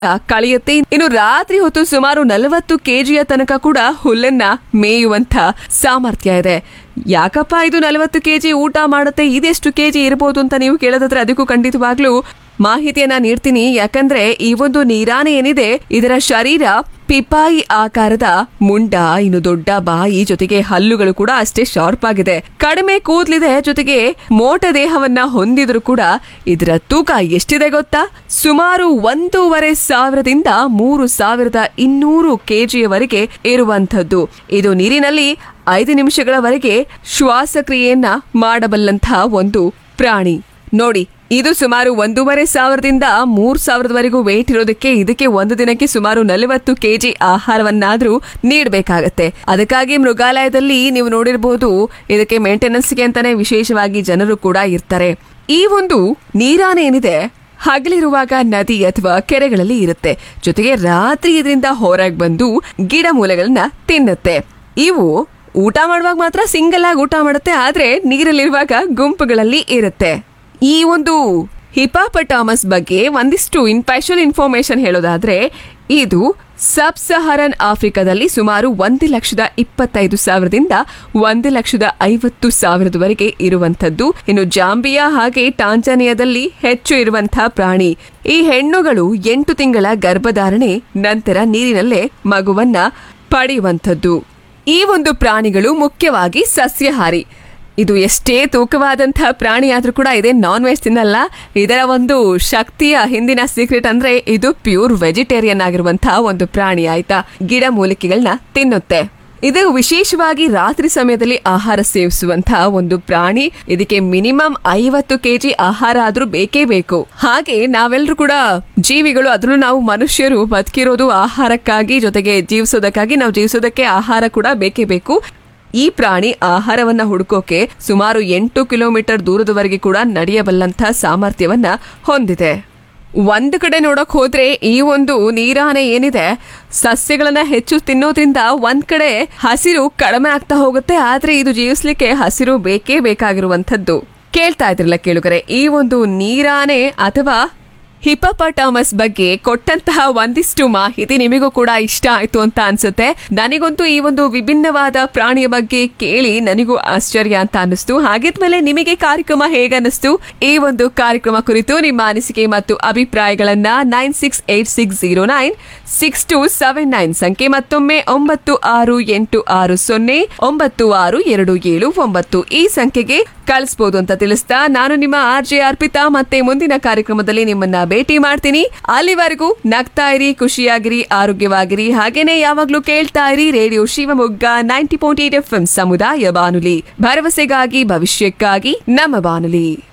ಕಳೆಯುತ್ತೆ ಇನ್ನು ರಾತ್ರಿ ಹೊತ್ತು ಸುಮಾರು ನಲವತ್ತು ಕೆಜಿಯ ತನಕ ಕೂಡ ಹುಲ್ಲನ್ನ ಮೇಯುವಂತ ಸಾಮರ್ಥ್ಯ ಇದೆ ಯಾಕಪ್ಪ ಇದು ನಲವತ್ತು ಕೆಜಿ ಊಟ ಮಾಡುತ್ತೆ ಇದೆಷ್ಟು ಕೆಜಿ ಇರಬಹುದು ಅಂತ ನೀವು ಕೇಳೋದಾದ್ರೆ ಅದಕ್ಕೂ ಖಂಡಿತವಾಗ್ಲೂ ಮಾಹಿತಿಯನ್ನ ನೀಡ್ತೀನಿ ಯಾಕಂದ್ರೆ ಈ ಒಂದು ನೀರಾನೆ ಏನಿದೆ ಇದರ ಶರೀರ ಪಿಪಾಯಿ ಆಕಾರದ ಮುಂಡ ಇನ್ನು ದೊಡ್ಡ ಬಾಯಿ ಜೊತೆಗೆ ಹಲ್ಲುಗಳು ಕೂಡ ಅಷ್ಟೇ ಶಾರ್ಪ್ ಆಗಿದೆ ಕಡಿಮೆ ಕೂದ್ಲಿದೆ ಜೊತೆಗೆ ಮೋಟ ದೇಹವನ್ನ ಹೊಂದಿದ್ರು ಕೂಡ ಇದರ ತೂಕ ಎಷ್ಟಿದೆ ಗೊತ್ತಾ ಸುಮಾರು ಒಂದೂವರೆ ಸಾವಿರದಿಂದ ಮೂರು ಸಾವಿರದ ಇನ್ನೂರು ಕೆಜಿಯವರೆಗೆ ಇರುವಂಥದ್ದು ಇದು ನೀರಿನಲ್ಲಿ ಐದು ನಿಮಿಷಗಳವರೆಗೆ ಶ್ವಾಸಕ್ರಿಯೆಯನ್ನ ಮಾಡಬಲ್ಲಂತಹ ಒಂದು ಪ್ರಾಣಿ ನೋಡಿ ಇದು ಸುಮಾರು ಒಂದೂವರೆ ಸಾವಿರದಿಂದ ಮೂರ್ ಸಾವಿರದವರೆಗೂ ವೇಟ್ ಇರೋದಕ್ಕೆ ಇದಕ್ಕೆ ಒಂದು ದಿನಕ್ಕೆ ಸುಮಾರು ನಲವತ್ತು ಕೆಜಿ ಆಹಾರವನ್ನಾದ್ರೂ ನೀಡಬೇಕಾಗತ್ತೆ ಅದಕ್ಕಾಗಿ ಮೃಗಾಲಯದಲ್ಲಿ ನೀವು ನೋಡಿರಬಹುದು ಇದಕ್ಕೆ ಮೇಂಟೆನೆನ್ಸ್ಗೆ ಅಂತಾನೆ ವಿಶೇಷವಾಗಿ ಜನರು ಕೂಡ ಇರ್ತಾರೆ ಈ ಒಂದು ನೀರಾನೆ ಏನಿದೆ ಹಗಲಿರುವಾಗ ನದಿ ಅಥವಾ ಕೆರೆಗಳಲ್ಲಿ ಇರುತ್ತೆ ಜೊತೆಗೆ ರಾತ್ರಿ ಇದರಿಂದ ಹೊರಗೆ ಬಂದು ಗಿಡ ಮೂಲೆಗಳನ್ನ ತಿನ್ನುತ್ತೆ ಇವು ಊಟ ಮಾಡುವಾಗ ಮಾತ್ರ ಸಿಂಗಲ್ ಆಗಿ ಊಟ ಮಾಡುತ್ತೆ ಆದ್ರೆ ನೀರಲ್ಲಿರುವಾಗ ಗುಂಪುಗಳಲ್ಲಿ ಇರುತ್ತೆ ಈ ಒಂದು ಹಿಪಾಪಟಾಮಸ್ ಬಗ್ಗೆ ಒಂದಿಷ್ಟು ಇನ್ಫ್ಯಾಷಲ್ ಇನ್ಫಾರ್ಮೇಶನ್ ಹೇಳೋದಾದ್ರೆ ಇದು ಸಬ್ ಸಹರನ್ ಆಫ್ರಿಕಾದಲ್ಲಿ ಸುಮಾರು ಒಂದು ಲಕ್ಷದ ಇಪ್ಪತ್ತೈದು ಸಾವಿರದಿಂದ ಒಂದು ಲಕ್ಷದ ಐವತ್ತು ಸಾವಿರದವರೆಗೆ ಇರುವಂತದ್ದು ಇನ್ನು ಜಾಂಬಿಯಾ ಹಾಗೆ ಟಾಂಜಾನಿಯಾದಲ್ಲಿ ಹೆಚ್ಚು ಇರುವಂತಹ ಪ್ರಾಣಿ ಈ ಹೆಣ್ಣುಗಳು ಎಂಟು ತಿಂಗಳ ಗರ್ಭಧಾರಣೆ ನಂತರ ನೀರಿನಲ್ಲೇ ಮಗುವನ್ನ ಪಡೆಯುವಂಥದ್ದು ಈ ಒಂದು ಪ್ರಾಣಿಗಳು ಮುಖ್ಯವಾಗಿ ಸಸ್ಯಾಹಾರಿ ಇದು ಎಷ್ಟೇ ತೂಕವಾದಂತಹ ಪ್ರಾಣಿ ಆದ್ರೂ ಕೂಡ ಇದೇ ನಾನ್ ವೆಜ್ ತಿನ್ನಲ್ಲ ಇದರ ಒಂದು ಶಕ್ತಿಯ ಹಿಂದಿನ ಸೀಕ್ರೆಟ್ ಅಂದ್ರೆ ಇದು ಪ್ಯೂರ್ ವೆಜಿಟೇರಿಯನ್ ಆಗಿರುವಂತಹ ಒಂದು ಪ್ರಾಣಿ ಆಯ್ತಾ ಗಿಡ ಮೂಲಿಕೆಗಳನ್ನ ತಿನ್ನುತ್ತೆ ಇದು ವಿಶೇಷವಾಗಿ ರಾತ್ರಿ ಸಮಯದಲ್ಲಿ ಆಹಾರ ಸೇವಿಸುವಂತಹ ಒಂದು ಪ್ರಾಣಿ ಇದಕ್ಕೆ ಮಿನಿಮಮ್ ಐವತ್ತು ಕೆಜಿ ಆಹಾರ ಆದ್ರೂ ಬೇಕೇ ಬೇಕು ಹಾಗೆ ನಾವೆಲ್ಲರೂ ಕೂಡ ಜೀವಿಗಳು ಅದ್ರಲ್ಲೂ ನಾವು ಮನುಷ್ಯರು ಬದುಕಿರೋದು ಆಹಾರಕ್ಕಾಗಿ ಜೊತೆಗೆ ಜೀವಿಸೋದಕ್ಕಾಗಿ ನಾವು ಜೀವಿಸೋದಕ್ಕೆ ಆಹಾರ ಕೂಡ ಬೇಕೇ ಬೇಕು ಈ ಪ್ರಾಣಿ ಆಹಾರವನ್ನ ಹುಡುಕೋಕೆ ಸುಮಾರು ಎಂಟು ಕಿಲೋಮೀಟರ್ ದೂರದವರೆಗೆ ಕೂಡ ನಡೆಯಬಲ್ಲಂತ ಸಾಮರ್ಥ್ಯವನ್ನ ಹೊಂದಿದೆ ಒಂದು ಕಡೆ ನೋಡಕ್ ಹೋದ್ರೆ ಈ ಒಂದು ನೀರಾನೆ ಏನಿದೆ ಸಸ್ಯಗಳನ್ನ ಹೆಚ್ಚು ತಿನ್ನೋದ್ರಿಂದ ಒಂದ್ ಕಡೆ ಹಸಿರು ಕಡಿಮೆ ಆಗ್ತಾ ಹೋಗುತ್ತೆ ಆದ್ರೆ ಇದು ಜೀವಿಸ್ಲಿಕ್ಕೆ ಹಸಿರು ಬೇಕೇ ಬೇಕಾಗಿರುವಂಥದ್ದು ಕೇಳ್ತಾ ಇದ್ರಲ್ಲ ಕೇಳುಗರೆ ಈ ಒಂದು ನೀರಾನೆ ಅಥವಾ ಹಿಪಪಟಾಮಸ್ ಬಗ್ಗೆ ಕೊಟ್ಟಂತಹ ಒಂದಿಷ್ಟು ಮಾಹಿತಿ ನಿಮಗೂ ಕೂಡ ಇಷ್ಟ ಆಯ್ತು ಅಂತ ಅನ್ಸುತ್ತೆ ನನಗಂತೂ ಈ ಒಂದು ವಿಭಿನ್ನವಾದ ಪ್ರಾಣಿಯ ಬಗ್ಗೆ ಕೇಳಿ ನನಗೂ ಆಶ್ಚರ್ಯ ಅಂತ ಅನಿಸ್ತು ಹಾಗಿದ್ಮೇಲೆ ನಿಮಗೆ ಕಾರ್ಯಕ್ರಮ ಹೇಗನ್ನಿಸ್ತು ಈ ಒಂದು ಕಾರ್ಯಕ್ರಮ ಕುರಿತು ನಿಮ್ಮ ಅನಿಸಿಕೆ ಮತ್ತು ಅಭಿಪ್ರಾಯಗಳನ್ನ nine six eight six zero nine six two seven nine ಸಂಖ್ಯೆ ಮತ್ತೊಮ್ಮೆ ಒಂಬತ್ತು ಆರು ಎಂಟು ಆರು ಸೊನ್ನೆ ಒಂಬತ್ತು ಆರು ಎರಡು ಏಳು ಒಂಬತ್ತು ಈ ಸಂಖ್ಯೆಗೆ ಕಳಿಸ್ಬೋದು ಅಂತ ತಿಳಿಸ್ತಾ ನಾನು ನಿಮ್ಮ ಆರ್ ಜೆ ಅರ್ಪಿತಾ ಮತ್ತೆ ಮುಂದಿನ ಕಾರ್ಯಕ್ರಮದಲ್ಲಿ ನಿಮ್ಮನ್ನ ಭೇಟಿ ಮಾಡ್ತೀನಿ ಅಲ್ಲಿವರೆಗೂ ನಗ್ತಾ ಇರಿ ಖುಷಿಯಾಗಿರಿ ಆರೋಗ್ಯವಾಗಿರಿ ಹಾಗೇನೆ ಯಾವಾಗ್ಲೂ ಕೇಳ್ತಾ ಇರಿ radio Shivamogga ninety point eight F ಸಮುದಾಯ ಬಾನುಲಿ ಭರವಸೆಗಾಗಿ ಭವಿಷ್ಯಕ್ಕಾಗಿ ನಮ್ಮ ಬಾನುಲಿ